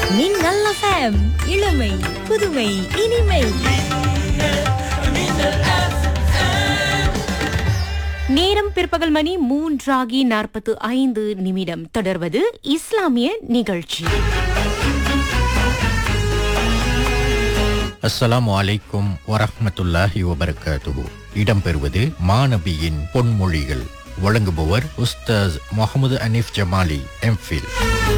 மின்னல் FM இளமை புதுமை இனிமை நேரம் பிற்பகல் மணி மூன்றாகி நாற்பத்து ஐந்து நிமிடம் தொடர்வது இஸ்லாமிய நிகழ்ச்சி அஸ்ஸலாமு அலைக்கும் வரஹ்மத்துல்லாஹி வபரகாத்துஹு இடம்பெறுவது மாநபியின் பொன்மொழிகள் வழங்குபவர் உஸ்தாஸ் முகமது அனீஃப் ஜமாலி எம்ஃபில்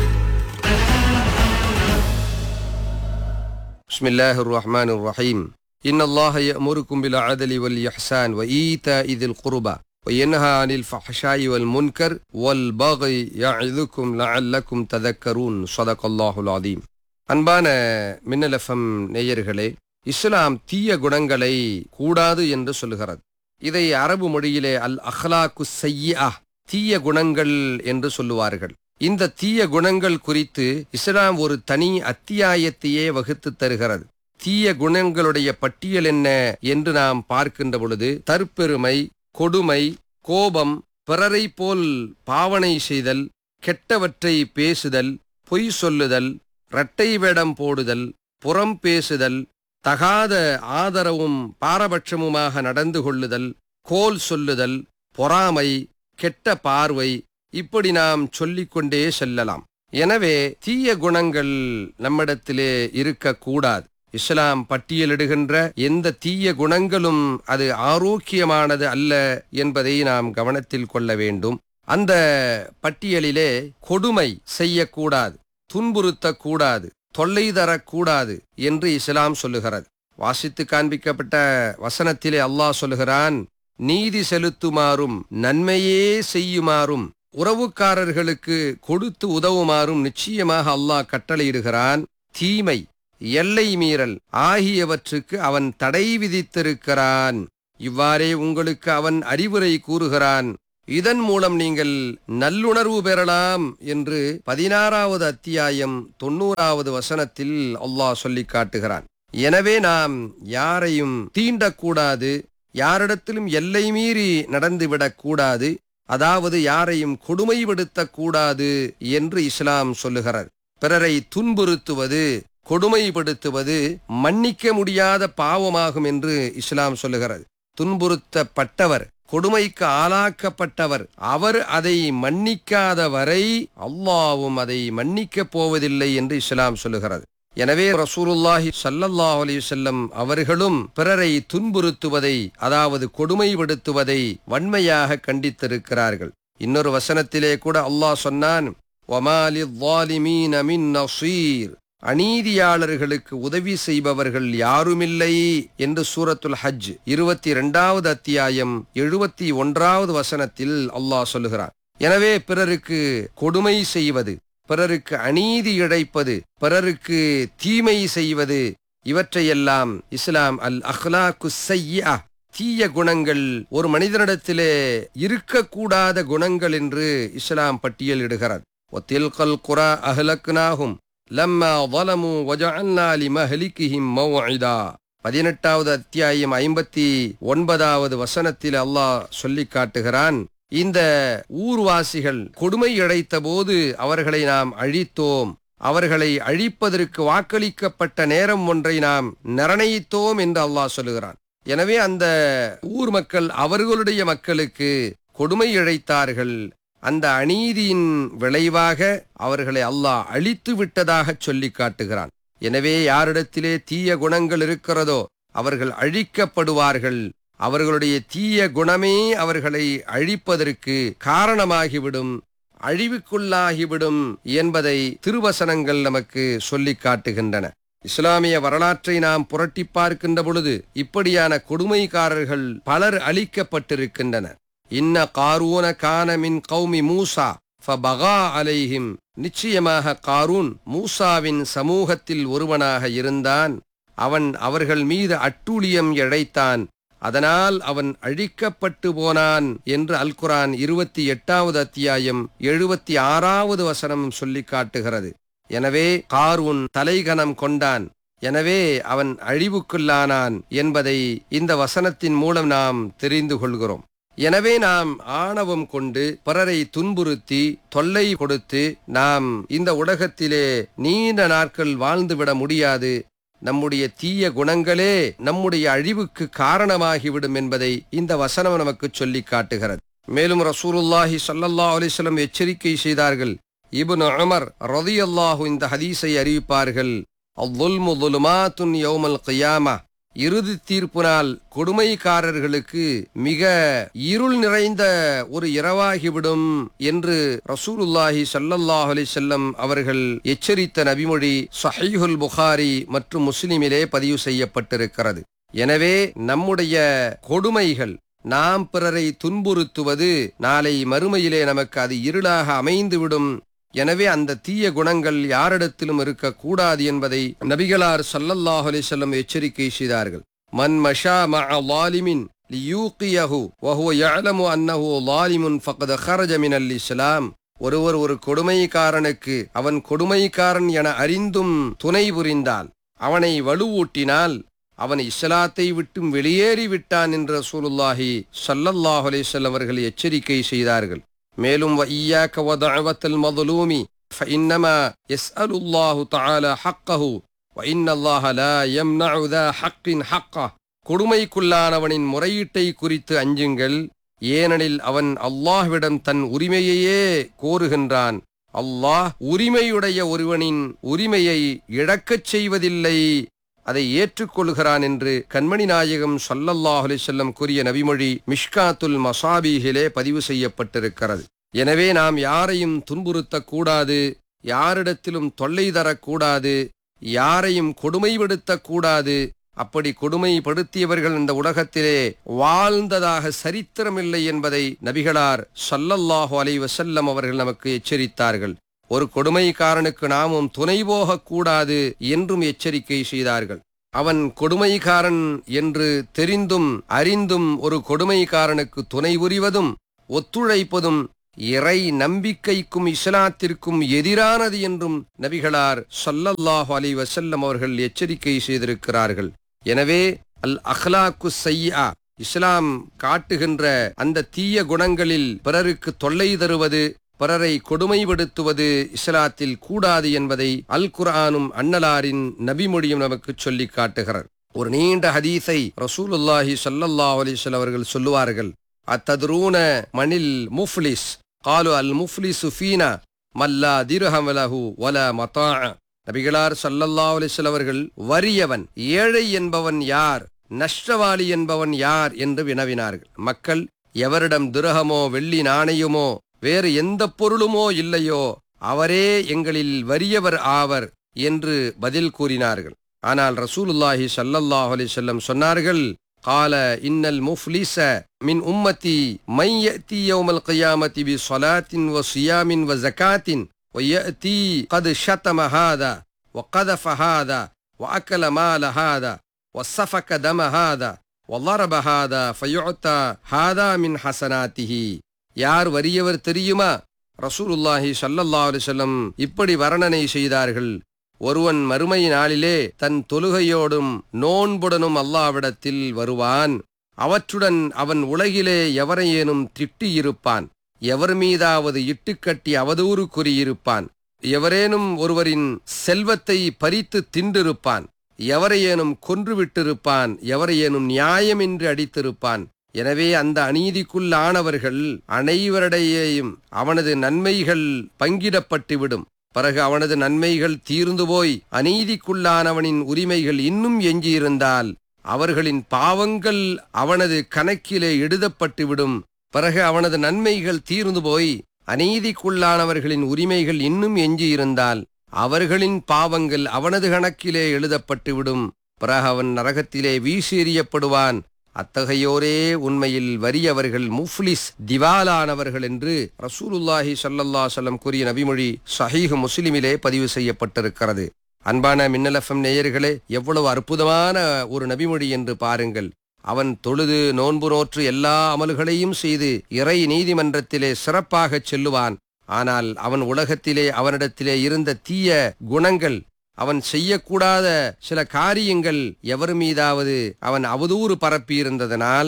بسم الله الرحمن الرحيم إن الله يأمركم بالعدل والإحسان وإيتاء ذي القربى وينهى عن الفحشاء والمنكر والبغي يعظكم لعلكم تذكرون صدق الله العظيم அன்பான மின்னலஃபம் நேயர்களே இஸ்லாம் தீய குணங்களை கூடாது என்று சொல்லுகிறது இதை அரபு மொழியிலே அல் அஹ்லாக்கு செய்யா தீய குணங்கள் என்று சொல்லுவார்கள் இந்த தீய குணங்கள் குறித்து இஸ்லாம் ஒரு தனி அத்தியாயத்தையே வகுத்து தருகிறது தீய குணங்களுடைய பட்டியல் என்ன என்று நாம் பார்க்கின்ற பொழுது தற்பெருமை கொடுமை கோபம் பிறரை போல் பாவனை செய்தல் கெட்டவற்றை பேசுதல் பொய் சொல்லுதல் இரட்டை வேடம் போடுதல் புறம் பேசுதல் தகாத ஆதரவும் பாரபட்சமுமாக நடந்து கொள்ளுதல் கோல் சொல்லுதல் பொறாமை கெட்ட பார்வை இப்படி நாம் சொல்லிக்கொண்டே செல்லலாம் எனவே தீய குணங்கள் நம்மிடத்திலே இருக்கக்கூடாது இஸ்லாம் பட்டியலிடுகின்ற எந்த தீய குணங்களும் அது ஆரோக்கியமானது அல்ல என்பதை நாம் கவனத்தில் கொள்ள வேண்டும் அந்த பட்டியலிலே கொடுமை செய்யக்கூடாது துன்புறுத்தக்கூடாது தொல்லை தரக்கூடாது என்று இஸ்லாம் சொல்லுகிறது வாசித்து காண்பிக்கப்பட்ட வசனத்திலே அல்லாஹ் சொல்லுகிறான் நீதி செலுத்துமாறும் நன்மையே செய்யுமாறும் உறவுக்காரர்களுக்கு கொடுத்து உதவுமாறும் நிச்சயமாக அல்லாஹ் கட்டளையிடுகிறான் தீமை எல்லை மீறல் ஆகியவற்றுக்கு அவன் தடை விதித்திருக்கிறான் இவ்வாறே உங்களுக்கு அவன் அறிவுரை கூறுகிறான் இதன் மூலம் நீங்கள் நல்லுணர்வு பெறலாம் என்று பதினாறாவது அத்தியாயம் தொண்ணூறாவது வசனத்தில் அல்லாஹ் சொல்லி காட்டுகிறான் எனவே நாம் யாரையும் தீண்டக்கூடாது யாரிடத்திலும் எல்லை மீறி நடந்துவிடக் கூடாது அதாவது யாரையும் கொடுமைப்படுத்தக் கூடாது என்று இஸ்லாம் சொல்லுகிறார் பிறரை துன்புறுத்துவது கொடுமைப்படுத்துவது மன்னிக்க முடியாத பாவமாகும் என்று இஸ்லாம் சொல்லுகிறது துன்புறுத்தப்பட்டவர் கொடுமைக்கு ஆளாக்கப்பட்டவர் அவர் அதை மன்னிக்காத வரை அல்லாவும் அதை மன்னிக்கப் போவதில்லை என்று இஸ்லாம் சொல்லுகிறது எனவே ரசூலுல்லாஹி ஸல்லல்லாஹு அலைஹி வஸல்லம் அவர்களும் பிறரை துன்புறுத்துவதை அதாவது கொடுமைப்படுத்துவதை வன்மையாக கண்டித்திருக்கிறார்கள் இன்னொரு வசனத்திலே கூட அல்லாஹ் சொன்னான் வமாலி ظالمين மின் நஸீர் அநீதியாளர்களுக்கு உதவி செய்பவர்கள் யாருமில்லை என்று சூரத்துல் ஹஜ் இருபத்தி இரண்டாவது அத்தியாயம் எழுபத்தி ஒன்றாவது வசனத்தில் அல்லாஹ் சொல்லுகிறார் எனவே பிறருக்கு கொடுமை செய்வது பிறருக்கு அநீதி இழைப்பது பிறருக்கு தீமை செய்வது இவற்றையெல்லாம் இஸ்லாம் அல் அஹ்லாக்கு செய்யா தீய குணங்கள் ஒரு மனிதனிடத்திலே இருக்கக்கூடாத குணங்கள் என்று இஸ்லாம் பட்டியலிடுகிறது ஒத்தில்கல் குரா அஹ்லக்னாகும் லம்மா வலமு வஜஅல்னா லிமஹ்லிகிஹிம் மவ்இதா பதினெட்டாவது அத்தியாயம் ஐம்பத்தி ஒன்பதாவது வசனத்தில் அல்லாஹ் சொல்லி காட்டுகிறான் இந்த ஊர்வாசிகள் கொடுமை இழைத்த போது அவர்களை நாம் அழித்தோம் அவர்களை அழிப்பதற்கு வாக்களிக்கப்பட்ட நேரம் ஒன்றை நாம் நிர்ணயித்தோம் என்று அல்லாஹ் சொல்லுகிறான் எனவே அந்த ஊர் மக்கள் அவர்களுடைய மக்களுக்கு கொடுமை இழைத்தார்கள் அந்த அநீதியின் விளைவாக அவர்களை அல்லாஹ் அழித்து விட்டதாக சொல்லி காட்டுகிறான் எனவே யாரிடத்திலே தீய குணங்கள் இருக்கிறதோ அவர்கள் அழிக்கப்படுவார்கள் அவர்களுடைய தீய குணமே அவர்களை அழிப்பதற்கு காரணமாகிவிடும் அழிவுக்குள்ளாகிவிடும் என்பதை திருவசனங்கள் நமக்கு சொல்லி காட்டுகின்றன இஸ்லாமிய வரலாற்றை நாம் புரட்டி பார்க்கின்ற பொழுது இப்படியான கொடுமைக்காரர்கள் பலர் அழிக்கப்பட்டிருக்கின்றனர் இன்ன காரூன கான மின் கௌமி மூசா ஃபபகா அலைஹிம் நிச்சயமாக காரூன் மூசாவின் சமூகத்தில் ஒருவனாக இருந்தான் அவன் அவர்கள் மீது அட்டூழியம் இழைத்தான் அதனால் அவன் அழிக்கப்பட்டு போனான் என்று அல் குரான் இருபத்தி எட்டாவது அத்தியாயம் எழுபத்தி ஆறாவது வசனம் சொல்லி காட்டுகிறது எனவே காரூன் தலைகணம் கொண்டான் எனவே அவன் அழிவுக்குள்ளானான் என்பதை இந்த வசனத்தின் மூலம் நாம் தெரிந்து கொள்கிறோம் எனவே நாம் ஆணவம் கொண்டு பிறரை துன்புறுத்தி தொல்லை கொடுத்து நாம் இந்த உலகத்திலே நீண்ட நாட்கள் வாழ்ந்துவிட முடியாது நம்முடைய தீய குணங்களே நம்முடைய அழிவுக்கு காரணமாகிவிடும் என்பதை இந்த வசனம் நமக்கு சொல்லி காட்டுகிறது மேலும் ரசூலுல்லாஹி ஸல்லல்லாஹு அலைஹி வஸல்லம் எச்சரிக்கை செய்தார்கள் இப்னு உமர் ரலியல்லாஹு இந்த ஹதீஸை அறிவிப்பார்கள் அவ்வுல்மு ظُلُمَاتٌ யௌமல் கியாமா இறுதி தீர்ப்பு நாள் கொடுமைக்காரர்களுக்கு மிக இருள் நிறைந்த ஒரு இரவாகிவிடும் என்று ரசூலுல்லாஹி ஸல்லல்லாஹு அலைஹி வஸல்லம் அவர்கள் எச்சரித்த நபிமொழி சஹீஹுல் புகாரி மற்றும் முஸ்லிமிலே பதிவு செய்யப்பட்டிருக்கிறது எனவே நம்முடைய கொடுமைகள் நாம் பிறரை துன்புறுத்துவது நாளை மறுமையிலே நமக்கு அது இருளாக அமைந்துவிடும் எனவே அந்த தீய குணங்கள் யாரிடத்திலும் இருக்கக்கூடாது என்பதை நபிகளார் ஸல்லல்லாஹு அலைஹி வஸல்லம் எச்சரிக்கை செய்தார்கள் மன் மஷா மஅ லாலிமின் லியூகியஹு வஹுவ யஅலமு அன்னஹு லாலிமுன் ஃபக்த ஹரஜ மினல் இஸ்லாம் ஒருவர் ஒரு கொடுமைக்காரனுக்கு அவன் கொடுமைக்காரன் என அறிந்தும் துணை புரிந்தால் அவனை வலுவூட்டினால் அவன் இஸ்லாத்தை விட்டும் வெளியேறி விட்டான் என்று ரசூலுல்லாஹி ஸல்லல்லாஹு அலைஹி வஸல்லம் அவர்கள் எச்சரிக்கை செய்தார்கள் மேலும் وَإِيَّاكَ وَدَعْوَةَ الْمَظْلُومِ فَإِنَّمَا يَسْأَلُ اللَّهُ تعالى حقه وَإِنَّ اللَّهَ لَا يَمْنَعُ ذَا حَقٍّ حَقَّهُ கொடுமைக்குள்ளானவனின் முறையீட்டை குறித்து அஞ்சுங்கள் ஏனெனில் அவன் அல்லாஹ்விடம் தன் உரிமையையே கோருகின்றான் அல்லாஹ் உரிமையுடைய ஒருவனின் உரிமையை இழக்கச் செய்வதில்லை அதை ஏற்றுக்கொள்கிறான் என்று கண்மணி நாயகம் ஸல்லல்லாஹு அலைஹி வஸல்லம் கூறிய நபிமொழி மிஷ்காத்துல் மசாபீஹிலே பதிவு செய்யப்பட்டிருக்கிறது எனவே நாம் யாரையும் துன்புறுத்தக் கூடாது யாரிடத்திலும் தொல்லை தரக்கூடாது யாரையும் கொடுமைப்படுத்தக் கூடாது அப்படி கொடுமைப்படுத்தியவர்கள் இந்த உலகத்திலே வாழ்ந்ததாக சரித்திரமில்லை என்பதை நபிகளார் ஸல்லல்லாஹு அலைஹி வஸல்லம் அவர்கள் நமக்கு எச்சரித்தார்கள் ஒரு கொடுமைக்காரனுக்கு நாமும் துணை போகக்கூடாது என்றும் எச்சரிக்கை செய்தார்கள் அவன் கொடுமைக்காரன் என்று தெரிந்தும் அறிந்தும் ஒரு கொடுமைக்காரனுக்கு துணை புரிவதும் ஒத்துழைப்பதும் இறை நம்பிக்கைக்கும் இஸ்லாத்திற்கும் எதிரானது என்றும் நபிகளார் ஸல்லல்லாஹு அலைஹி வஸல்லம் அவர்கள் எச்சரிக்கை செய்திருக்கிறார்கள் எனவே அல் அஹ்லாக்கு சையா இஸ்லாம் காட்டுகின்ற அந்த தீய குணங்களில் பிறருக்கு தொல்லை தருவது பிறரை கொடுமைப்படுத்துவது இஸ்லாத்தில் கூடாது என்பதை அல் குர்ஆனும் அன்னலாரின் நபிமொழியும் நமக்கு சொல்லி காட்டுகிறார் ஒரு நீண்ட ஹதீஸை ரசூலுல்லாஹி ஸல்லல்லாஹு அலைஹி வஸல்லம் அவர்கள் சொல்லுவார்கள் அத்தத்ரூன மனில் முஃப்லிஸ் காலு அல் முஃப்லிசு ஃபீனா மல்லா திர்ஹம் லஹு வல மதா நபிகளார் ஸல்லல்லாஹு அலைஹி வஸல்லம் அவர்கள் வறியவன் ஏழை என்பவன் யார் நஷ்டவாளி என்பவன் யார் என்று வினவினார்கள் மக்கள் எவரிடம் துரகமோ வெள்ளி நாணயமோ வேறு எந்த பொருளுமோ இல்லையோ அவரே எங்களில் வறியவர் ஆவர் என்று பதில் கூறினார்கள் ஆனால் ரசூலுல்லாஹி ஸல்லல்லாஹு அலைஹி வஸல்லம் சொன்னார்கள் قال إن المفلس من أمتي من يأتي يوم القيامة بصلاة وصيام وزكاة ويأتي قد شتم هذا وقذف هذا وأكل مال هذا وسفك دم هذا وضرب هذا فيعطى هذا من حسناته யார் வறியவர் தெரியுமா ரசூலுல்லாஹி ஸல்லல்லாஹு அலைஹி வஸல்லம் இப்படி வர்ணனை செய்தார்கள் ஒருவன் மறுமை நாளிலே தன் தொழுகையோடும் நோன்புடனும் அல்லாவிடத்தில் வருவான் அவற்றுடன் அவன் உலகிலே எவரையேனும் திட்டியிருப்பான் எவர் மீதாவது இட்டுக்கட்டி அவதூறு கூறியிருப்பான் எவரேனும் ஒருவரின் செல்வத்தை பறித்து தின்றிருப்பான் எவரையேனும் கொன்றுவிட்டிருப்பான் எவரையேனும் நியாயமின்றி அடித்திருப்பான் எனவே அந்த அநீதிக்குள்ளானவர்கள் அனைவரிடையேயும் அவனது நன்மைகள் பங்கிடப்பட்டுவிடும் பிறகு அவனது நன்மைகள் தீர்ந்து போய் அநீதிக்குள்ளானவனின் உரிமைகள் இன்னும் எஞ்சியிருந்தால் அவர்களின் பாவங்கள் அவனது கணக்கிலே எழுதப்பட்டுவிடும் பிறகு அவனது நன்மைகள் தீர்ந்து போய் அநீதிக்குள்ளானவர்களின் உரிமைகள் இன்னும் எஞ்சியிருந்தால் அவர்களின் பாவங்கள் அவனது கணக்கிலே எழுதப்பட்டுவிடும் பிறகு அவன் நரகத்திலே வீசி எறியப்படுவான் அத்தகையோரே உண்மையில் வறியவர்கள் முஃப்லிஸ் திவாலானவர்கள் என்று ரசூலுல்லாஹி ஸல்லல்லாஹு அலைஹி வஸல்லம் கூறிய நபிமொழி சஹீஹ் முஸ்லிமிலே பதிவு செய்யப்பட்டிருக்கிறது அன்பான மின்னலஃபம் நேயர்களே எவ்வளவு அற்புதமான ஒரு நபிமொழி என்று பாருங்கள் அவன் தொழுது நோன்பு நோற்று எல்லா அமல்களையும் செய்து இறை நீதிமன்றத்திலே சிறப்பாகச் செல்லுவான் ஆனால் அவன் உலகத்திலே அவனிடத்திலே இருந்த தீய குணங்கள் அவன் செய்யக்கூடாத சில காரியங்கள் எவர் மீதாவது அவன் அவதூறு பரப்பியிருந்ததனால்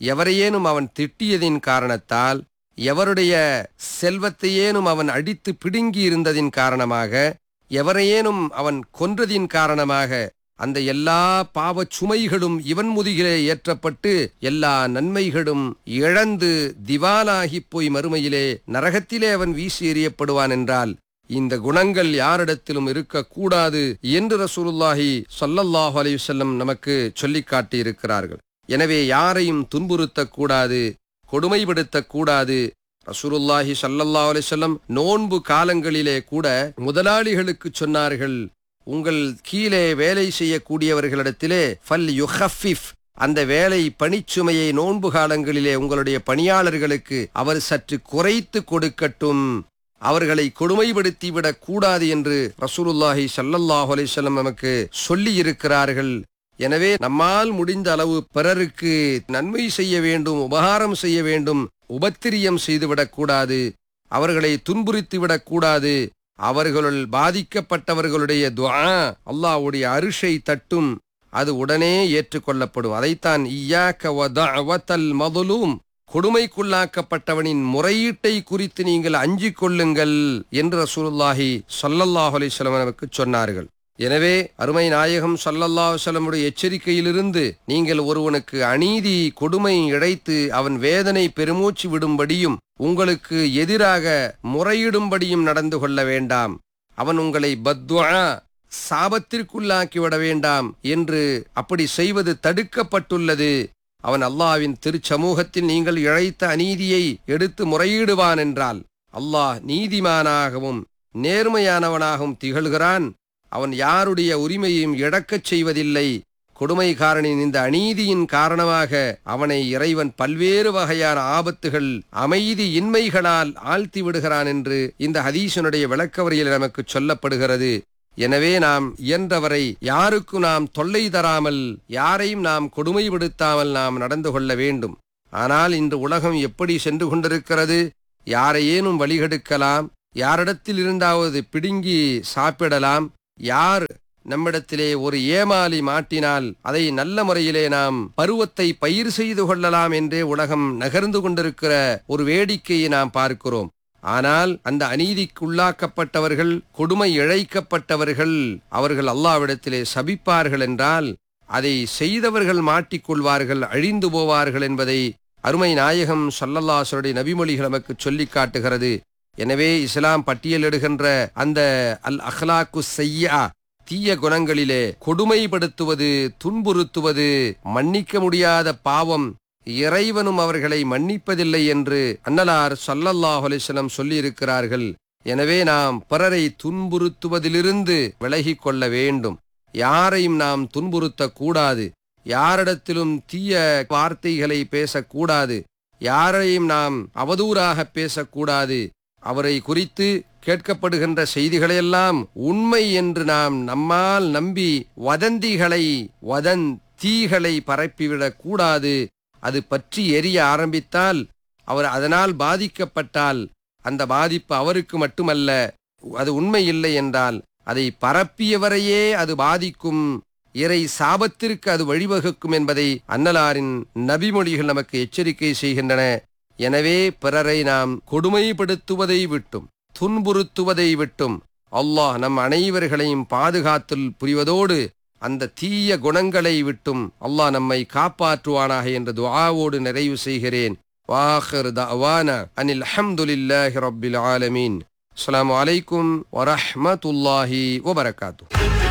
எவரையேனும் அவன் திட்டியதின் காரணத்தால் எவருடைய செல்வத்தையேனும் அவன் அடித்து பிடுங்கி இருந்ததின் காரணமாக எவரையேனும் அவன் கொன்றதின் காரணமாக அந்த எல்லா பாவச் சுமைகளும் இவன் முதுகிலே ஏற்றப்பட்டு எல்லா நன்மைகளும் இழந்து திவாலாகிப் போய் மறுமையிலே நரகத்திலே அவன் வீசி எறியப்படுவான் என்றால் இந்த குணங்கள் யாரிடத்திலும் இருக்கக்கூடாது என்று ரசூலுல்லாஹி ஸல்லல்லாஹு அலைஹி வஸல்லம் நமக்கு சொல்லிக் காட்டியிருக்கிறார்கள் எனவே யாரையும் துன்புறுத்தக்கூடாது கொடுமைப்படுத்தக்கூடாது ரசூலுல்லாஹி ஸல்லல்லாஹு அலைஹி வஸல்லம் நோன்பு காலங்களிலே கூட முதலாளிகளுக்கு சொன்னார்கள் உங்கள் கீழே வேலை செய்யக்கூடியவர்களிடத்திலே ஃபல் யுஹஃபிஃப் அந்த வேலை பணிச்சுமையை நோன்பு காலங்களிலே உங்களுடைய பணியாளர்களுக்கு அவர் சற்று குறைத்து கொடுக்கட்டும் அவர்களை கொடுமைப்படுத்தி விடக் கூடாது என்று ரசூலுல்லாஹி ஸல்லல்லாஹு அலைஹி வஸல்லம் நமக்கு சொல்லி இருக்கிறார்கள் எனவே நம்மால் முடிந்த அளவு பிறருக்கு நன்மை செய்ய வேண்டும் உபகாரம் செய்ய வேண்டும் உபத்திரியம் செய்துவிடக் கூடாது அவர்களை துன்புறுத்தி விடக் கூடாது அவர்களுள் பாதிக்கப்பட்டவர்களுடைய துஆ அல்லாஹ்வுடைய அரிசை தட்டும் அது உடனே ஏற்றுக்கொள்ளப்படும் அதைத்தான் இய்யாக்க வதஅவத்தல் மதுலூம் கொடுமைக்குள்ளாக்கப்பட்டவனின் முறையீட்டை குறித்து நீங்கள் அஞ்சிக் கொள்ளுங்கள் என்று ரசூலுல்லாஹி ஸல்லல்லாஹு அலைஹி வஸல்லம் நமக்கு சொன்னார்கள் எனவே அருமை நாயகம் ஸல்லல்லாஹு அலைஹி வஸல்லமுடைய எச்சரிக்கையிலிருந்து நீங்கள் ஒருவனுக்கு அநீதி கொடுமை இழைத்து அவன் வேதனை பெருமூச்சு விடும்படியும் உங்களுக்கு எதிராக முறையிடும்படியும் நடந்து கொள்ள வேண்டாம் அவன் உங்களை பத்வா சாபத்திற்குள்ளாக்கிவிட வேண்டாம் என்று அப்படி செய்வது தடுக்கப்பட்டுள்ளது அவன் அல்லாஹ்வின் திருச்சமூகத்தில் நீங்கள் இழைத்த அநீதியை எடுத்து முறையிடுவான் என்றால் அல்லாஹ் நீதிமானாகவும் நேர்மையானவனாகவும் திகழ்கிறான் அவன் யாருடைய உரிமையையும் இழக்கச் செய்வதில்லை கொடுமைக்காரனின் இந்த அநீதியின் காரணமாக அவனை இறைவன் பல்வேறு வகையான ஆபத்துகள் அமைதி இன்மைகளால் ஆழ்த்தி விடுகிறான் என்று இந்த ஹதீஷனுடைய விளக்கவரியில் நமக்கு சொல்லப்படுகிறது எனவே நாம் இயன்றவரை யாருக்கும் நாம் தொல்லை தராமல் யாரையும் நாம் கொடுமைப்படுத்தாமல் நாம் நடந்து கொள்ள வேண்டும் ஆனால் இன்று உலகம் எப்படி சென்று கொண்டிருக்கிறது யாரையேனும் வழிகெடுக்கலாம் யாரிடத்தில் இருந்தாவது பிடுங்கி சாப்பிடலாம் யார் நம்மிடத்திலே ஒரு ஏமாலி மாட்டினால் அதை நல்ல முறையிலே நாம் பருவத்தை பயிர் செய்து கொள்ளலாம் என்றே உலகம் நகர்ந்து கொண்டிருக்கிற ஒரு வேடிக்கையை நாம் பார்க்கிறோம் ஆனால் அந்த அநீதிக்குள்ளாக்கப்பட்டவர்கள் கொடுமை இழைக்கப்பட்டவர்கள் அவர்கள் அல்லாவிடத்திலே சபிப்பார்கள் என்றால் அதை செய்தவர்கள் மாட்டிக்கொள்வார்கள் அழிந்து போவார்கள் என்பதை அருமை நாயகம் சல்லல்லாசருடைய நபிமொழிகள் நமக்கு சொல்லிக் காட்டுகிறது எனவே இஸ்லாம் பட்டியலிடுகின்ற அந்த அல் அஹ்லாக்கு செய்யா தீய குணங்களிலே கொடுமைப்படுத்துவது துன்புறுத்துவது மன்னிக்க முடியாத பாவம் இறைவனும் அவர்களை மன்னிப்பதில்லை என்று அன்னலார் சல்லல்லாஹு அலிஸ்லம் சொல்லியிருக்கிறார்கள் எனவே நாம் பிறரை துன்புறுத்துவதிலிருந்து விலகிக் கொள்ள வேண்டும் யாரையும் நாம் துன்புறுத்தக் கூடாது யாரிடத்திலும் தீய வார்த்தைகளை பேசக்கூடாது யாரையும் நாம் அவதூறாக பேசக்கூடாது அவரை குறித்து கேட்கப்படுகின்ற செய்திகளையெல்லாம் உண்மை என்று நாம் நம்மால் நம்பி வதந்திகளை வதன் தீகளை பரப்பிவிடக் கூடாது அது பற்றி எரிய ஆரம்பித்தால் அவர் அதனால் பாதிக்கப்பட்டால் அந்த பாதிப்பு அவருக்கு மட்டுமல்ல அது உண்மை இல்லை என்றால் அதை பரப்பியவரையே அது பாதிக்கும் இறை சாபத்திற்கு அது வழிவகுக்கும் என்பதை அன்னலாரின் நபிமொழிகள் நமக்கு எச்சரிக்கை செய்கின்றன எனவே பிறரை நாம் கொடுமைப்படுத்துவதை விட்டும் துன்புறுத்துவதை விட்டும் அல்லாஹ் நம் அனைவர்களையும் பாதுகாத்தல் புரிவதோடு அந்த தீய குணங்களை விட்டும் அல்லாஹ் நம்மை காப்பாற்றுவானாக என்ற துஆவோடு நிறைவு செய்கிறேன் வாஹிர் தஅவான அனில் அல்ஹம்துலில்லாஹி ரப்பில் ஆலமீன் அஸ்ஸலாமு அலைக்கும் வரஹ்மத்துல்லாஹி வபரகாத்துஹு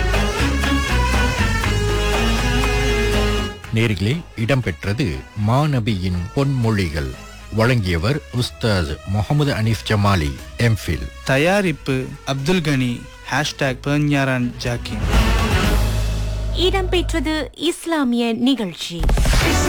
நேர்களே இடம்பெற்றது மாநபியின் பொன்மொழிகள் வழங்கியவர் உஸ்தாஸ் முகமது அனீஃப் ஜமாலி எம்ஃபில் தயாரிப்பு அப்துல் கனி ஹேஷ்டாக் பெர்ஞாரான் ஜாக்கின் இடம்பெற்றது இஸ்லாமிய நிகழ்ச்சி